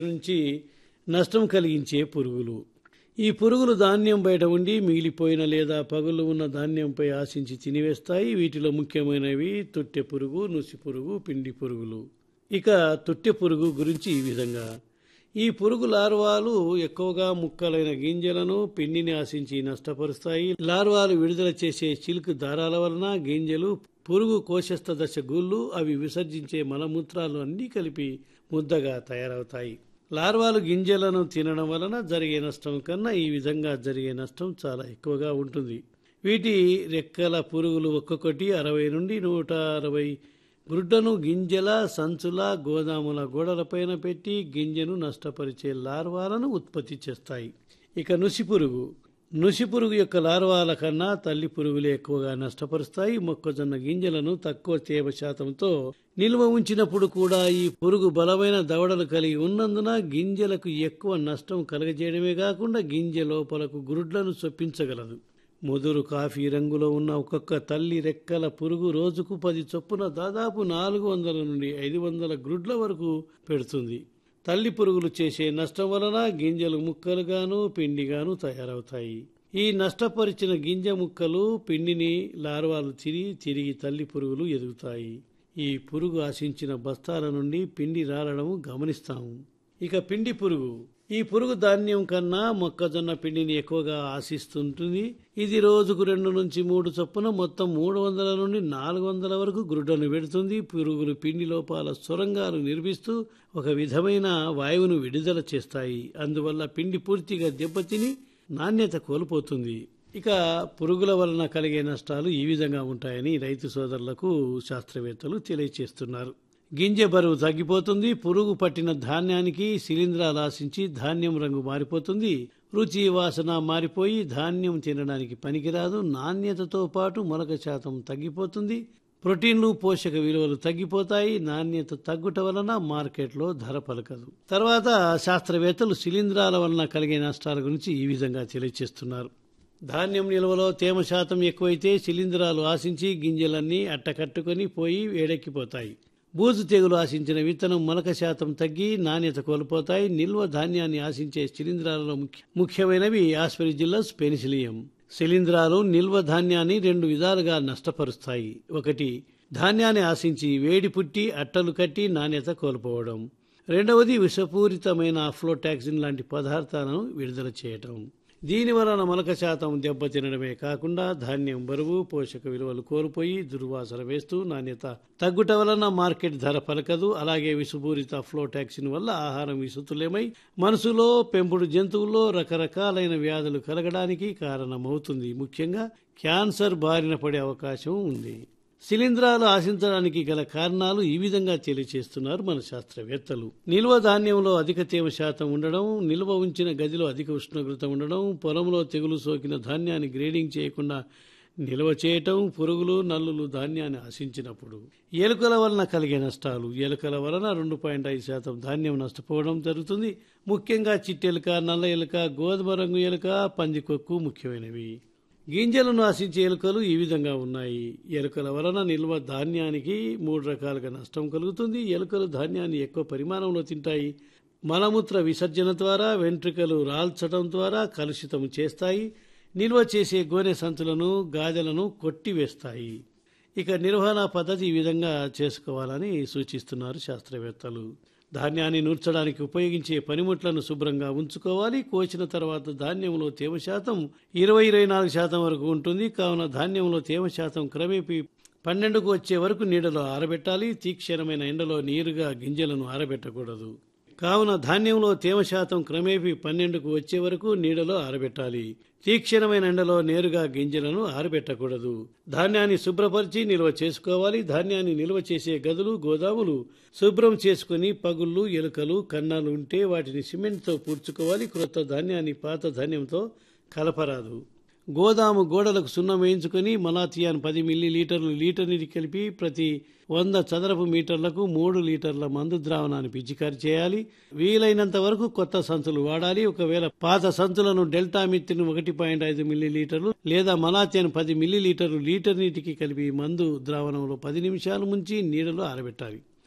నుంచి నష్టం కలిగించే పురుగులు ఈ పురుగులు ధాన్యం బయట ఉండి మిగిలిపోయిన లేదా పగులు ఉన్న ధాన్యంపై ఆశించి తినివేస్తాయి వీటిలో ముఖ్యమైనవి తొట్టె పురుగు నుసి పురుగు పిండి పురుగులు ఇక తొట్టె పురుగు గురించి ఈ విధంగా ఈ పురుగు లార్వాలు ఎక్కువగా ముక్కలైన గింజలను పిండిని ఆశించి నష్టపరుస్తాయి లార్వాలు విడుదల చేసే చిలుకు దారాల వలన గింజలు పురుగు కోశస్థ దశ గుళ్ళు అవి విసర్జించే మలమూత్రాలు అన్నీ కలిపి ముద్దగా తయారవుతాయి లార్వాలు గింజలను తినడం వలన జరిగే నష్టం కన్నా ఈ విధంగా జరిగే నష్టం చాలా ఎక్కువగా ఉంటుంది వీటి రెక్కల పురుగులు ఒక్కొక్కటి అరవై నుండి నూట అరవై గుడ్డను గింజల సంచుల గోదాముల గోడలపైన పెట్టి గింజను నష్టపరిచే లార్వాలను ఉత్పత్తి చేస్తాయి ఇక నుసి పురుగు నుసి పురుగు యొక్క లార్వాల కన్నా తల్లి పురుగులే ఎక్కువగా నష్టపరుస్తాయి మొక్కజొన్న గింజలను తక్కువ తేమ శాతంతో నిల్వ ఉంచినప్పుడు కూడా ఈ పురుగు బలమైన దవడలు కలిగి ఉన్నందున గింజలకు ఎక్కువ నష్టం కలగజేయడమే కాకుండా గింజ లోపలకు గురుడ్లను చొప్పించగలదు ముదురు కాఫీ రంగులో ఉన్న ఒక్కొక్క తల్లి రెక్కల పురుగు రోజుకు పది చొప్పున దాదాపు నాలుగు వందల నుండి ఐదు వందల గ్రుడ్ల వరకు పెడుతుంది తల్లి పురుగులు చేసే నష్టం వలన గింజలు ముక్కలుగాను పిండిగాను తయారవుతాయి ఈ నష్టపరిచిన గింజ ముక్కలు పిండిని లార్వాలు తిరిగి తిరిగి తల్లి పురుగులు ఎదుగుతాయి ఈ పురుగు ఆశించిన బస్తాల నుండి పిండి రాలడం గమనిస్తాము ఇక పిండి పురుగు ఈ పురుగు ధాన్యం కన్నా మొక్కజొన్న పిండిని ఎక్కువగా ఆశిస్తుంటుంది ఇది రోజుకు రెండు నుంచి మూడు చొప్పున మొత్తం మూడు వందల నుండి నాలుగు వందల వరకు గురుడను పెడుతుంది పురుగులు పిండి లోపాల సొరంగాలు నిర్మిస్తూ ఒక విధమైన వాయువును విడుదల చేస్తాయి అందువల్ల పిండి పూర్తిగా దెబ్బతిని నాణ్యత కోల్పోతుంది ఇక పురుగుల వలన కలిగే నష్టాలు ఈ విధంగా ఉంటాయని రైతు సోదరులకు శాస్త్రవేత్తలు తెలియచేస్తున్నారు గింజ బరువు తగ్గిపోతుంది పురుగు పట్టిన ధాన్యానికి శిలీంధ్రాలు ఆశించి ధాన్యం రంగు మారిపోతుంది రుచి వాసన మారిపోయి ధాన్యం తినడానికి పనికిరాదు నాణ్యతతో పాటు మొలక శాతం తగ్గిపోతుంది ప్రోటీన్లు పోషక విలువలు తగ్గిపోతాయి నాణ్యత తగ్గుట వలన మార్కెట్లో ధర పలకదు తర్వాత శాస్త్రవేత్తలు శిలీంధ్రాల వలన కలిగే నష్టాల గురించి ఈ విధంగా తెలియజేస్తున్నారు ధాన్యం నిల్వలో తేమ శాతం ఎక్కువైతే శిలీంధ్రాలు ఆశించి గింజలన్నీ అట్టకట్టుకొని పోయి వేడెక్కిపోతాయి బూజు తెగులు ఆశించిన విత్తనం మొలక శాతం తగ్గి నాణ్యత కోల్పోతాయి నిల్వ ధాన్యాన్ని ఆశించే శిలీంధ్రాలలో ముఖ్య ముఖ్యమైనవి ఆస్పెరిజిల్లస్ పెనిసిలియం శిలీంధ్రాలు నిల్వ ధాన్యాన్ని రెండు విధాలుగా నష్టపరుస్తాయి ఒకటి ధాన్యాన్ని ఆశించి వేడి పుట్టి అట్టలు కట్టి నాణ్యత కోల్పోవడం రెండవది విషపూరితమైన అఫ్లోటాక్సిన్ లాంటి పదార్థాలను విడుదల చేయటం దీని వలన మొలక శాతం దెబ్బతినడమే కాకుండా ధాన్యం బరువు పోషక విలువలు కోల్పోయి దుర్వాసన వేస్తూ నాణ్యత తగ్గుట వలన మార్కెట్ ధర పలకదు అలాగే విషపూరిత ఫ్లోటాక్సిన్ వల్ల ఆహారం విసుతులేమై మనసులో పెంపుడు జంతువుల్లో రకరకాలైన వ్యాధులు కలగడానికి కారణమవుతుంది ముఖ్యంగా క్యాన్సర్ బారిన పడే అవకాశం ఉంది శిలీంధ్రాలు ఆశించడానికి గల కారణాలు ఈ విధంగా తెలియచేస్తున్నారు మన శాస్త్రవేత్తలు నిల్వ ధాన్యంలో అధిక తేమ శాతం ఉండడం నిల్వ ఉంచిన గదిలో అధిక ఉష్ణోగ్రత ఉండడం పొలంలో తెగులు సోకిన ధాన్యాన్ని గ్రేడింగ్ చేయకుండా నిల్వ చేయటం పురుగులు నల్లులు ధాన్యాన్ని ఆశించినప్పుడు ఎలుకల వలన కలిగే నష్టాలు ఎలుకల వలన రెండు పాయింట్ ఐదు శాతం ధాన్యం నష్టపోవడం జరుగుతుంది ముఖ్యంగా చిట్టెలుక నల్ల ఎలుక గోధుమ రంగు ఎలుక పందికొక్కు ముఖ్యమైనవి గింజలను ఆశించే ఎలుకలు ఈ విధంగా ఉన్నాయి ఎలుకల వలన నిల్వ ధాన్యానికి మూడు రకాలుగా నష్టం కలుగుతుంది ఎలుకలు ధాన్యాన్ని ఎక్కువ పరిమాణంలో తింటాయి మలమూత్ర విసర్జన ద్వారా వెంట్రుకలు రాల్చడం ద్వారా కలుషితం చేస్తాయి నిల్వ చేసే గోనె సంచులను గాజలను కొట్టివేస్తాయి ఇక నిర్వహణ పద్ధతి ఈ విధంగా చేసుకోవాలని సూచిస్తున్నారు శాస్త్రవేత్తలు ధాన్యాన్ని నూర్చడానికి ఉపయోగించే పనిముట్లను శుభ్రంగా ఉంచుకోవాలి కోసిన తర్వాత ధాన్యంలో తేమ శాతం ఇరవై ఇరవై నాలుగు శాతం వరకు ఉంటుంది కావున ధాన్యంలో తేమ శాతం క్రమేపీ పన్నెండుకు వచ్చే వరకు నీడలో ఆరబెట్టాలి తీక్షణమైన ఎండలో నీరుగా గింజలను ఆరబెట్టకూడదు కావున ధాన్యంలో తేమ శాతం క్రమేపీ పన్నెండుకు వచ్చే వరకు నీడలో ఆరబెట్టాలి తీక్షణమైన ఎండలో నేరుగా గింజలను ఆరబెట్టకూడదు ధాన్యాన్ని శుభ్రపరిచి నిల్వ చేసుకోవాలి ధాన్యాన్ని నిల్వ చేసే గదులు గోదాములు శుభ్రం చేసుకుని పగుళ్ళు ఎలుకలు కన్నాలు ఉంటే వాటిని సిమెంట్తో పూడ్చుకోవాలి క్రొత్త ధాన్యాన్ని పాత ధాన్యంతో కలపరాదు గోదాము గోడలకు సున్నం వేయించుకొని మలాథియాన్ పది మిల్లీ లీటర్లు లీటర్ నీటి కలిపి ప్రతి వంద చదరపు మీటర్లకు మూడు లీటర్ల మందు ద్రావణాన్ని పిచికారి చేయాలి వీలైనంత వరకు కొత్త సంచులు వాడాలి ఒకవేళ పాత సంచులను డెల్టా మిత్తిని ఒకటి పాయింట్ ఐదు మిల్లీ లీటర్లు లేదా మలాథియాన్ పది మిల్లీ లీటర్లు లీటర్ నీటికి కలిపి మందు ద్రావణంలో పది నిమిషాలు ముంచి నీడలో ఆరబెట్టాలి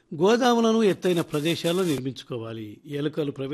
గోదాములను ఎత్తైన ప్రదేశాల్లో నిర్మించుకోవాలి ఎలుకలు